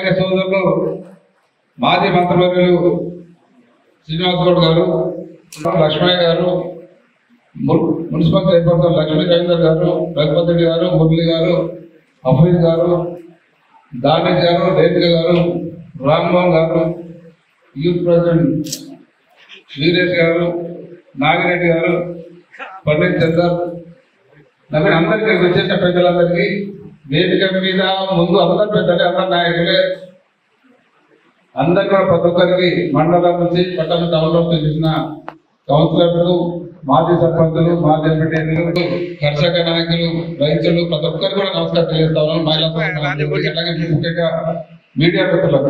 ఆత్మీయ సోదరులు మాజీ మంత్రివర్యులు శ్రీనివాస్ గౌడ్ గారు లక్ష్మయ్య గారు ము- మున్సిపల్ చైర్పర్సన్ లక్ష్మీ రవీందర్ గారు రఘుపతి రెడ్డి గారు మురళి గారు హఫీజ్ గారు దానిష్ గారు రేణుక గారు రామ్మోహన్ గారు యూత్ ప్రెసిడెంట్ వీరేష్ గారు నాగిరెడ్డి గారు పండిత్ చందర్ నవీన్ అందరికీ వచ్చేసిన పెద్దలందరికీ వేదిక మీద ముందు అందరు పెద్దలే అందరు నాయకులే అందరు కూడా ప్రతి ఒక్కరికి మండలం నుంచి పట్టణ టౌన్లో చేసిన కౌన్సిలర్లు మాజీ సర్పంచులు మాజీ ఎంపీటీలు కర్షక నాయకులు రైతులు ప్రతి ఒక్కరు కూడా నమస్కారం తెలియజేస్తా ఉన్నాను మహిళా సోదరులందరికీ, అలాగే ముఖ్యంగా మీడియా మిత్రులకు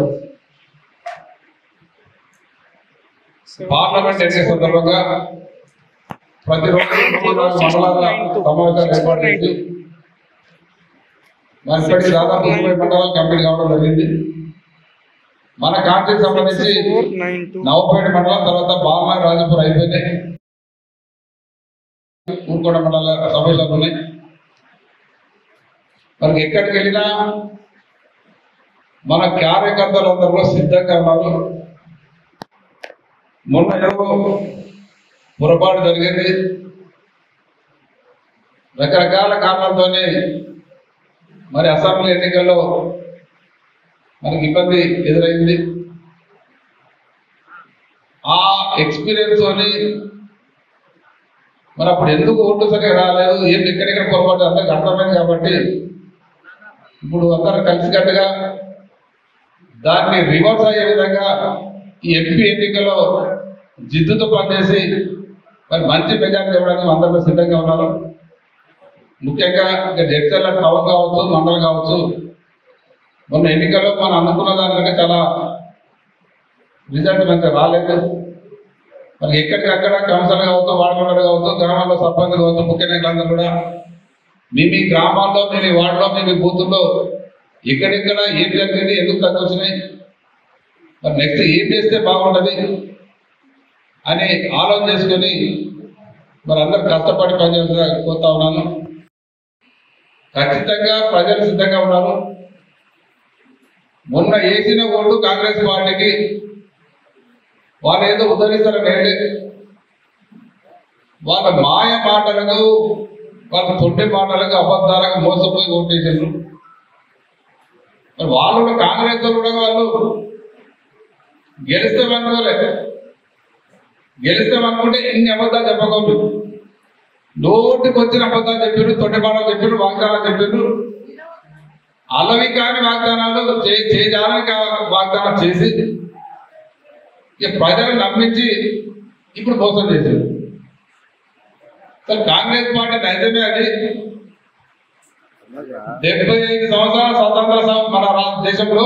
పార్లమెంట్ ఎన్నికల సందర్భంగా ప్రతిరోజు మూడు నాలుగు మండలాల సమావేశాలు ఏర్పాటు చేసి మరి ఇప్పటికి దాదాపు ముప్పై మండలాలు కంప్లీట్ కావడం జరిగింది మన కాంట్రీకి సంబంధించి నవపేట మండలం తర్వాత బాలనా రాజపూర్ అయిపోయినాయి ఊరుకోట మండల సమావేశాలు ఉన్నాయి మరి ఎక్కడికి వెళ్ళినా మన కార్యకర్తలు అందరూ కూడా సిద్ధంగా ఉన్నారు మొన్న ఏదో పొరపాటు జరిగింది రకరకాల కారణాలతోనే మరి అసెంబ్లీ ఎన్నికల్లో మనకి ఇబ్బంది ఎదురైంది ఆ ఎక్స్పీరియన్స్ తోని మరి అప్పుడు ఎందుకు ఓటు సరిగా రాలేదు ఏం ఎక్కడెక్కడ పొరపాటు అందరికి అర్థమైంది కాబట్టి ఇప్పుడు అందరూ కలిసికట్టుగా దాన్ని రివర్స్ అయ్యే విధంగా ఈ ఎంపీ ఎన్నికలో జిద్దుతో పనిచేసి మరి మంచి మెజార్టీ ఇవ్వడానికి అందరూ సిద్ధంగా ఉన్నారు ముఖ్యంగా ఇంకా జడ్చర్ల టౌన్ కావచ్చు మండలం కావచ్చు మొన్న ఎన్నికల్లో మనం అందుకున్న దానికంటే చాలా రిజల్ట్ మంచిగా రాలేదు మరి ఎక్కడికక్కడ కౌన్సిలర్ కావచ్చు వార్డు మెంబర్ కావచ్చు గ్రామాల్లో సర్పంచ్ కావచ్చు ముఖ్య నాయకులందరూ కూడా మీ మీ గ్రామాల్లో మీ మీ వార్డులో మీ మీ బూతుల్లో ఎక్కడెక్కడ ఏం జరిగింది ఎందుకు తక్కువ వచ్చినాయి మరి నెక్స్ట్ ఏం చేస్తే బాగుంటది అని ఆలోచన చేసుకొని మరి అందరు కష్టపడి పనిచేస్తా కోరుతా ఉన్నాను ఖచ్చితంగా ప్రజలు సిద్ధంగా ఉన్నారు మొన్న వేసిన ఓటు కాంగ్రెస్ పార్టీకి వాళ్ళు ఏదో ఉద్ధరిస్తారని ఏంటి వాళ్ళ మాయ మాటలకు వాళ్ళ తొండి మాటలకు అబద్ధాలకు మోసపోయి ఓటేసారు మరి వాళ్ళు కూడా కాంగ్రెస్ వాళ్ళు కూడా వాళ్ళు గెలుస్తామనుకోలే గెలుస్తామనుకుంటే ఇన్ని అబద్ధాలు చెప్పకూడదు నోటికి వచ్చిన అబద్ధాలు చెప్పారు తొండి మాటలు చెప్పారు వాగ్దానాలు చెప్పారు అలవి కాని వాగ్దానాలు చే- చేయజాలని కా- వాగ్దానం చేసి ఇక ప్రజలు నమ్మించి ఇప్పుడు మోసం చేశారు అసలు కాంగ్రెస్ పార్టీ నైజమే అది డెబ్బై ఐదు సంవత్సరాల స్వతంత్ర సం- మన రా- దేశంలో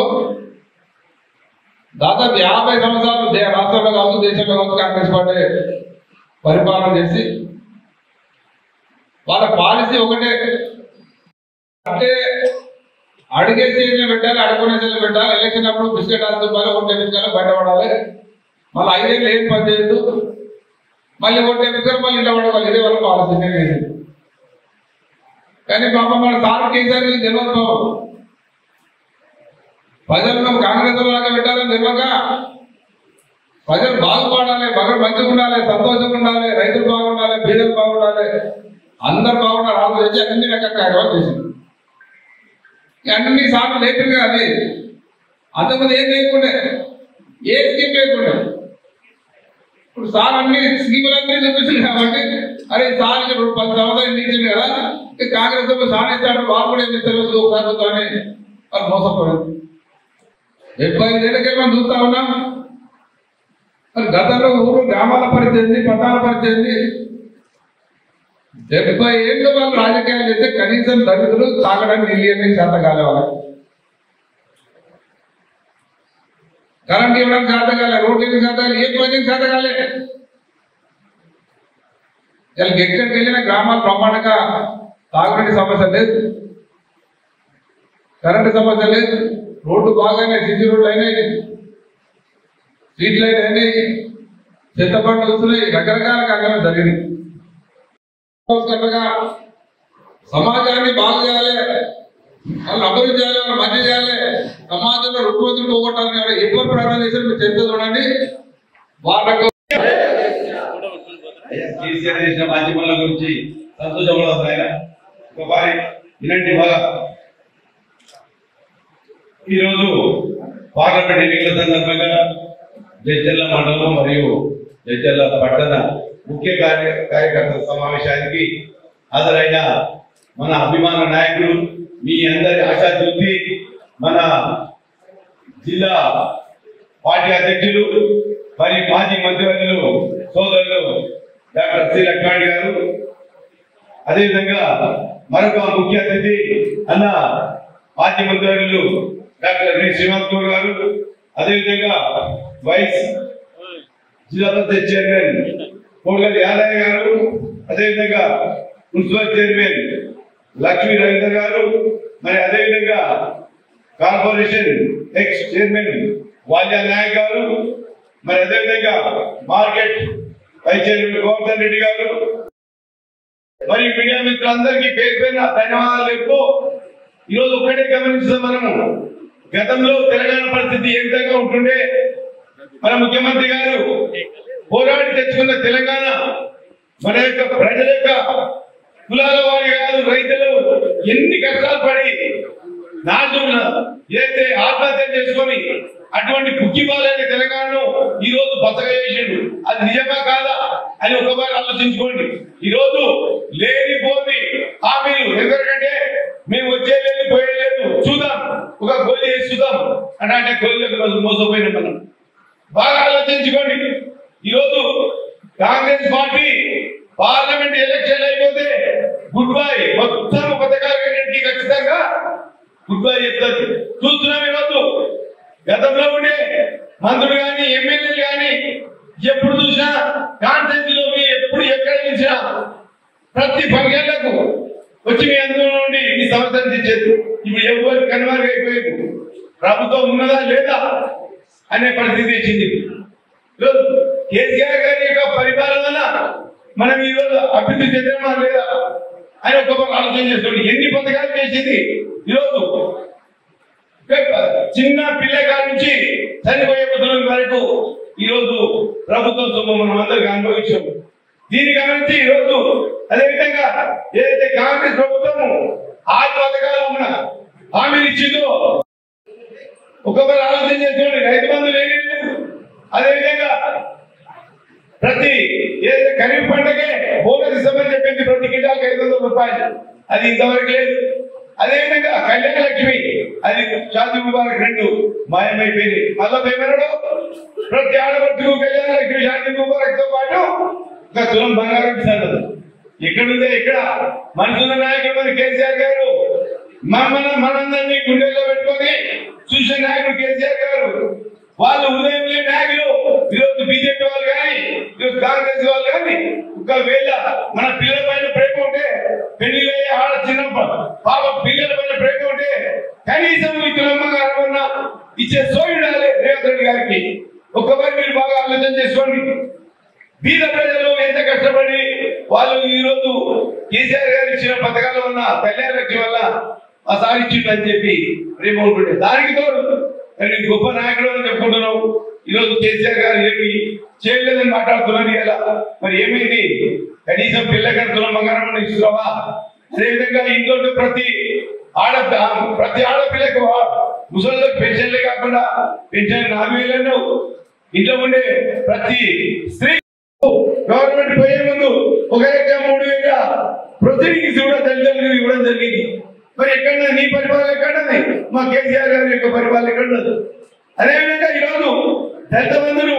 దాదాపు యాభై సంవత్సరాలు దే- రాష్ట్రంలో కావచ్చు దేశంలో కావచ్చు కాంగ్రెస్ పార్టీ పరిపాలన చేసి వాళ్ళ పాలసీ ఒకటే అంటే అడిగే సీజన్ పెట్టాలి అడుగునే సీజన్ పెట్టాలి ఎలక్షన్ అప్పుడు బిస్కెట్ ఆడుతున్నారు ఓటు వేయించాలి బయటపడాలి మళ్ళీ ఐదేళ్ళు ఏం పని చేయొద్దు మళ్ళీ ఓటు వేయించాలి మళ్ళీ ఇంట్లో పడవాలి ఇదే వాళ్ళ పాలసీ నేను వేసేది. కానీ పాపం మన సార్ కేసీఆర్ కి తెలియదు బాబు ప్రజలను కాంగ్రెస్ లాగా పెట్టాలని తెలియక ప్రజలు బాగుపడాలి మగలు మంచిగా ఉండాలి సంతోషంగా ఉండాలి రైతులు బాగుండాలి బీదలు బాగుండాలి అందరు బాగుండాలి ఆలోచించి అన్ని రకాల కార్యక్రమాలు చేసింది ఇక అన్ని సార్లు లేపింది అది అంతకుముందు ఏం లేకుండే ఏ స్కీమ్ లేకుండే ఇప్పుడు సార్ అన్ని స్కీములన్నీ చూపిస్తుంది కాబట్టి అరే సార్ ఇప్పుడు పది సంవత్సరాలు ఇచ్చింది కదా ఇక కాంగ్రెస్ వాళ్ళు సార్ ఇస్తాడు వాళ్ళు కూడా ఏం చేస్తారు ఒకసారి చూద్దామని వాళ్ళు మోసపోయింది డెబ్బై ఐదేళ్ళకే మనం చూస్తా ఉన్నాం మరి గతంలో ఊరు గ్రామాల పరిస్థితి పట్టణాల పరిస్థితి డెబ్బై ఏళ్ళు వాళ్ళు రాజకీయాలు చేస్తే కనీసం దళితులు తాగడానికి నీళ్ళు చేత కాలే వాళ్ళకి కరెంట్ ఇవ్వడం చేత కాలే రోడ్లు ఇవ్వడం చేత కాలే ఏ పని చేత కాలే వీళ్ళకి ఎక్కడికి వెళ్ళిన గ్రామాలు బ్రహ్మాండంగా తాగునీటి సమస్య లేదు కరెంటు సమస్య లేదు రోడ్డు బాగానే సిసి రోడ్లు అయినాయి స్ట్రీట్ లైట్ అయినాయి చెత్త బండ్లు వస్తున్నాయి రకరకాల కార్యక్రమాలు జరిగినాయి సంస్కరణగా సమాజాన్ని బాగు చేయాలి వాళ్ళు అభివృద్ధి చేయాలి వాళ్ళు మంచి చేయాలి సమాజంలో రుగ్మతులు పోగొట్టాలని ఎవరు ఎక్కువ ప్రయత్నం చేశారు మీరు చర్చ చూడండి వాళ్ళకు కేసీఆర్ చేసిన మంచి పనుల గురించి సంతోషపడదు ఆయన ఒకసారి వినండి బాగా ఈరోజు పార్లమెంట్ ఎన్నికల సందర్భంగా జడ్చర్ల మండలం మరియు జడ్చర్ల పట్టణ ముఖ్య కార్య కార్యకర్తల సమావేశానికి హాజరైన మన అభిమాన నాయకులు మీ అందరి ఆశాజ్యోతి మన జిల్లా పార్టీ అధ్యక్షులు మరి మాజీ మంత్రివర్యులు సోదరులు డాక్టర్ సి లక్ష్మణ్ గారు అదేవిధంగా మరొక ముఖ్య అతిథి అన్న మాజీ మంత్రివర్యులు డాక్టర్ వి శ్రీనివాస్ గౌడ్ గారు అదేవిధంగా వైస్ జిల్లా పరిషత్ చైర్మన్ కోడగల్లి యాదయ్య గారు అదేవిధంగా మున్సిపల్ చైర్మన్ లక్ష్మీ రవీంద్ర గారు మరి అదేవిధంగా corporation ex chairman Valya Nayak గారు మరి అదేవిధంగా market vice chairman Govardhan Reddy గారు మరి మీడియా మిత్రులందరికీ పేరు పేరున ధన్యవాదాలు చెప్తూ ఈరోజు ఒక్కటే గమనిస్తాం మనము గతంలో తెలంగాణ పరిస్థితి ఏ విధంగా ఉంటుండే మన ముఖ్యమంత్రి గారు పోరాడి తెచ్చుకున్న తెలంగాణ మన యొక్క ప్రజల యొక్క కులాల వారి కాదు రైతులు ఎన్ని కష్టాలు పడి నాశనం ఏదైతే ఆత్మహత్య చేసుకొని అటువంటి బుక్కిబాలైన తెలంగాణను ఈ రోజు బసగా చేసిండు అది నిజమా కాదా అని ఒకసారి ఆలోచించుకోండి ఈ రోజు లేనిపోని హామీలు ఎందుకంటే మేము వచ్చే లేదు పోయే లేదు చూద్దాం ఒక గోలి వేసి చూద్దాం అంటే అంటే గోలిలోకి మోసపోయిన మనం బాగా ఆలోచించుకోండి ఈరోజు కాంగ్రెస్ పార్టీ పార్లమెంట్ ఎలక్షన్ అయిపోతే గుడ్ బై మొత్తం పథకాలన్నింటికి ఖచ్చితంగా గుడ్ బై చెప్తారు చూస్తున్నాం ఈరోజు గతంలో ఉండే మంత్రులు కానీ ఎమ్మెల్యేలు కానీ ఎప్పుడు చూసినా కాన్స్టెన్సీ లో మీ ఎప్పుడు ఎక్కడ చూసినా ప్రతి పదిహేళ్లకు వచ్చి మీ అందులో నుండి మీ సమస్యను తెచ్చేది ఇప్పుడు ఎవరు కనుమరుగు అయిపోయింది ప్రభుత్వం ఉన్నదా లేదా అనే పరిస్థితి వచ్చింది ఈరోజు కేసీఆర్ గారి యొక్క పరిపాలన వల్ల మనం ఈ రోజు అభివృద్ధి చెందమా లేదా అని ఒక్కొక్క ఆలోచన చేసుకోండి ఎన్ని పథకాలు చేసింది ఈరోజు చిన్న పిల్లగారి నుంచి చనిపోయే ముసలి వరకు ఈ రోజు ప్రభుత్వం సొమ్ము మనం అందరికి అనుభవించాం దీన్ని గమనించి ఈ రోజు అదేవిధంగా ఏదైతే కాంగ్రెస్ ప్రభుత్వము ఆరు పథకాలు ఉన్న హామీలు ఇచ్చిందో ఒక్కొక్కరు ఆలోచన చేసుకోండి రైతు బంధు లేని లేదు అదేవిధంగా ప్రతి ఏదైతే ఖరీఫ్ పంటకే బోనస్ ఇస్తామని చెప్పింది ప్రతి కింటాలకు ఐదు వందల రూపాయలు అది ఇంతవరకు లేదు అదేవిధంగా కళ్యాణ లక్ష్మి అది షాది ముబారక్ రెండు మాయమైపోయింది మళ్ళా పేమన్నాడు ప్రతి ఆడపడుచుకు కళ్యాణ లక్ష్మి షాది ముబారక్ తో పాటు ఒక తులం బంగారం ఇస్తాడు ఎక్కడుందే ఇక్కడ మనుషుల నాయకుడు మరి కేసీఆర్ గారు మమ్మల్ని మనందరినీ గుండెల్లో పెట్టుకొని చూసిన నాయకుడు కేసీఆర్ గారు వాళ్ళు ఉదయం లేని నాయకులు ఈరోజు బీజేపీ వాళ్ళు కానీ ఈరోజు కాంగ్రెస్ వాళ్ళు కానీ ఒకవేళ మన పిల్లల పైన ప్రేమ ఉంటే పెళ్లిలో ఆడ చిన్న ప- పాప పిల్లల పైన ప్రేమ ఉంటే కనీసం మీ కులమ్మ అన్న ఇచ్చే సోయి ఉండాలి రేవంత్ రెడ్డి గారికి ఒక్కసారి మీరు బాగా ఆలోచన చేసుకోండి బీద ప్రజలు ఎంత కష్టపడి వాళ్ళు ఈ రోజు కేసీఆర్ గారు ఇచ్చిన పథకాల వల్ల కళ్యాణ లక్ష్మి వల్ల ఆ సాధించిండు అని చెప్పి ప్రేమ ఉంటుండే దానికి తోడు మరి గొప్ప నాయకుడు అని చెప్పుకుంటున్నావు ఈ రోజు కేసీఆర్ గారు ఏమి చేయలేదని మాట్లాడుతున్నారు ఇలా మరి ఏమైంది కనీసం పిల్లగారు తులం బంగారం ఇస్తున్నావా అదేవిధంగా ఇంట్లో ఉండే ప్రతి ఆడ ప్రతి ఆడపిల్లకు ముసలిలకు పెన్షన్లే కాకుండా పెన్షన్ నాలుగు వేలను ఇంట్లో ఉండే ప్రతి స్త్రీ గవర్నమెంట్ పోయే ముందు ఒక లక్ష మూడు వేల ప్రొసీడింగ్స్ కూడా తల్లిదండ్రులకు ఇవ్వడం జరిగింది మరి ఎక్కడ నీ పరిపాలన ఎక్కడది మా కేసీఆర్ గారి యొక్క పరిపాలన ఎక్కడదు అదేవిధంగా ఈరోజు దళిత బంధును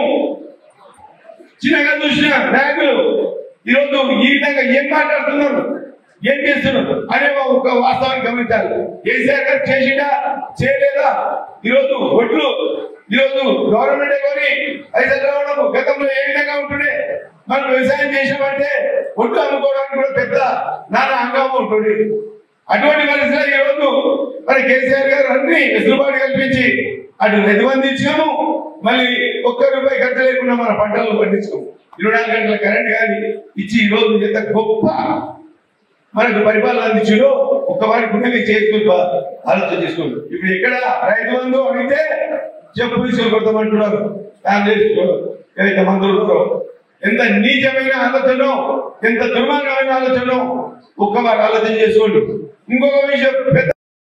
చిన్నగా చూసిన నాయకులు ఈరోజు ఈ విధంగా ఏం మాట్లాడుతున్నారు ఏం చేస్తున్నారు అనే ఒక వాస్తవాన్ని గమనించాలి కేసీఆర్ గారు చేసిందా చేయలేదా ఈరోజు ఒట్లు ఈరోజు గవర్నమెంట్ కొని పైసలు రావడం గతంలో ఏ విధంగా ఉంటుండే మనం వ్యవసాయం చేసామంటే ఒట్లు అమ్ముకోవడానికి కూడా పెద్ద నానా హంగామా ఉంటుంది అటువంటి పరిస్థితుల్లో ఈ రోజు మరి కేసీఆర్ గారు అన్ని వెసులుబాటు కల్పించి అటు నిధిబంధు ఇచ్చినాము మళ్ళీ ఒక్క రూపాయి ఖర్చు లేకుండా మన పంటలను పండించుకోము ఇరవై నాలుగు గంటల కరెంట్ కానీ ఇచ్చి ఈ రోజు ఎంత గొప్ప మనకు పరిపాలన అందించారో ఒక్క వారి గుండె చేసుకుని పా- ఆలోచన చేసుకోండి ఇప్పుడు ఎక్కడ రైతు బంధు అడిగితే చెప్పు తీసుకొని కొడతామంటున్నారు కాంగ్రెస్ ఏదైతే మంత్రులు ఉన్నారో. ఎంత నీచమైన ఆలోచన ఎంత దుర్మార్గమైన ఆలోచన ఒక్క వారు ఆలోచన చేసుకోండి ఇంకొక విషయం పెద్ద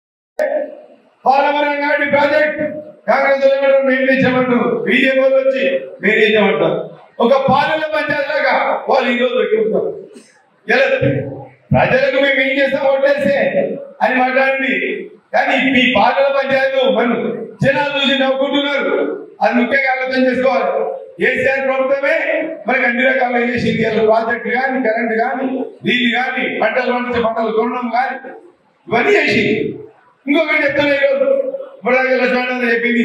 పోలవరం నాటి ప్రాజెక్ట్ కాంగ్రెస్ వాళ్ళు ఏమంటారు మేము తెచ్చామంటారు బీజేపీ వాళ్ళు వచ్చి మేము తెచ్చామంటారు ఒక పాలన పంచాయతీ లాగా వాళ్ళు ఈ రోజు పెట్టుకుంటారు ఎలా ప్రజలకు మేము ఏం చేస్తాం ఓటేస్తే అని మాట్లాడండి కానీ ఈ పాలన పంచాయతీ మనం జనాలు చూసి నవ్వుకుంటున్నారు అది ముఖ్యంగా ఆలోచన చేసుకోవాలి కేసీఆర్ ప్రభుత్వమే మనకు అన్ని రకాలుగా చేసింది అసలు ప్రాజెక్టు కానీ కరెంట్ కానీ నీళ్ళు కానీ పంటలు పండించే పంటలు కొనడం కానీ ఇవన్నీ చేసి ఇంకొకటి చెప్తున్నా ఈరోజు ఇప్పుడు లక్ష్మణ చెప్పింది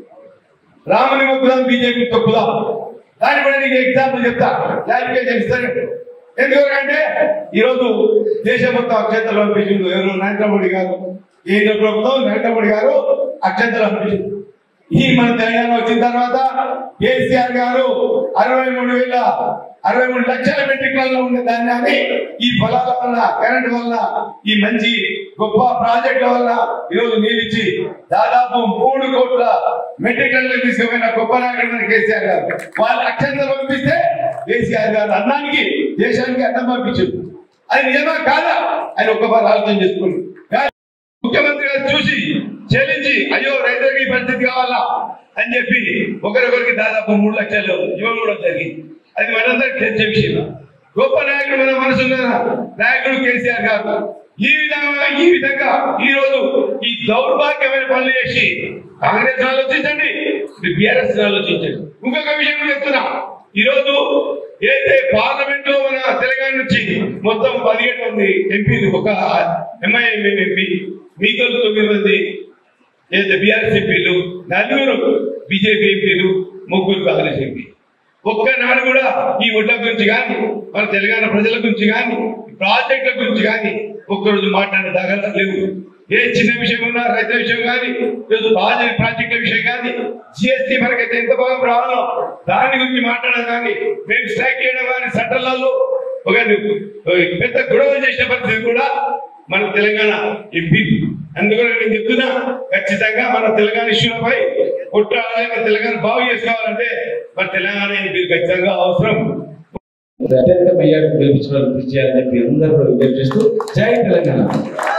రాముని మొక్కుదాం బీజేపీ తొక్కుదాం దాని కూడా నీకు ఎగ్జాంపుల్ చెప్తా క్లారిఫికేషన్ ఇస్తాను ఎందుకంటే ఈరోజు దేశం మొత్తం అక్షంతలు పంపించిండు ఎవరు నరేంద్ర మోడీ గారు కేంద్ర ప్రభుత్వం నరేంద్ర మోడీ గారు అక్షంతలు పంపించింది ఈ మన తెలంగాణ వచ్చిన తర్వాత కేసీఆర్ గారు అరవై మూడు వేల అరవై మూడు లక్షల మెట్రిక్ టన్నులు ఉండే ధాన్యాన్ని ఈ పొలాల వల్ల కరెంట్ వల్ల ఈ మంచి గొప్ప ప్రాజెక్టుల వల్ల ఈరోజు నీళ్ళిచ్చి దాదాపు మూడు కోట్ల మెట్రిక్ టన్నులు తీసుకుపోయిన గొప్ప నాయకుడు మన కేసీఆర్ గారు వాళ్ళు అక్షంతలు పంపిస్తే కేసీఆర్ గారు అన్నానికి దేశానికి అన్నం పంపించారు అది నిజమా కాదా అని ఒక్కసారి ఆలోచన చేసుకోండి కానీ ముఖ్యమంత్రి గారు చూసి చెల్లించి అయ్యో రైతులకి ఈ పరిస్థితి కావాలా అని చెప్పి ఒకరికొకరికి దాదాపు మూడు లక్షలు ఇవ్వడం కూడా జరిగింది అది మనందరికి తెలిసే విషయం గొప్ప నాయకుడు మన మనసున్న నాయకుడు కేసీఆర్ గారు ఈ విధంగా ఈ విధంగా ఈ రోజు ఈ దౌర్భాగ్యమైన పనులు చేసి కాంగ్రెస్ ఆలోచించండి బీఆర్ఎస్ ఆలోచించండి ఇంకొక విషయం కూడా చెప్తున్నా ఈ రోజు ఏదైతే పార్లమెంట్ లో మన తెలంగాణ నుంచి మొత్తం పదిహేడు మంది ఎంపీలు ఒక ఎంఐఎం ఎంపీ మీతో తొమ్మిది మంది ఏదైతే బీఆర్ఎస్ ఎంపీలు నలుగురు బీజేపీ ఎంపీలు ముగ్గురు కాంగ్రెస్ ఎంపీ ఒక్కనాడు కూడా ఈ ఒడ్ల గురించి కానీ మన తెలంగాణ ప్రజల గురించి కానీ ప్రాజెక్టుల గురించి కానీ ఒక్కరోజు మాట్లాడే దాఖలా లేవు ఏ చిన్న విషయం ఉన్నా రైతు విషయం కానీ ఈరోజు ప్రాజెక్ట్ ప్రాజెక్టుల విషయం కానీ జిఎస్టీ మనకైతే ఎంత బాగా రావాలో దాని గురించి మాట్లాడడం కానీ మేము స్ట్రైక్ చేయడం కానీ చట్టాలలో ఒక పెద్ద గొడవ చేసిన పరిస్థితి కూడా మన తెలంగాణ ఎంపీ అందుకని నేను చెప్తున్నా ఖచ్చితంగా మన తెలంగాణ ఇష్యూలపై కొట్టాలి మన తెలంగాణ బాగు చేసుకోవాలంటే మన తెలంగాణ ఎంపీ ఖచ్చితంగా అవసరం అత్యంత మెయ్యాడు గెలిపించడానికి కృషి చేయాలని చెప్పి అందరూ కూడా విజ్ఞప్తి చేస్తూ జై తెలంగాణ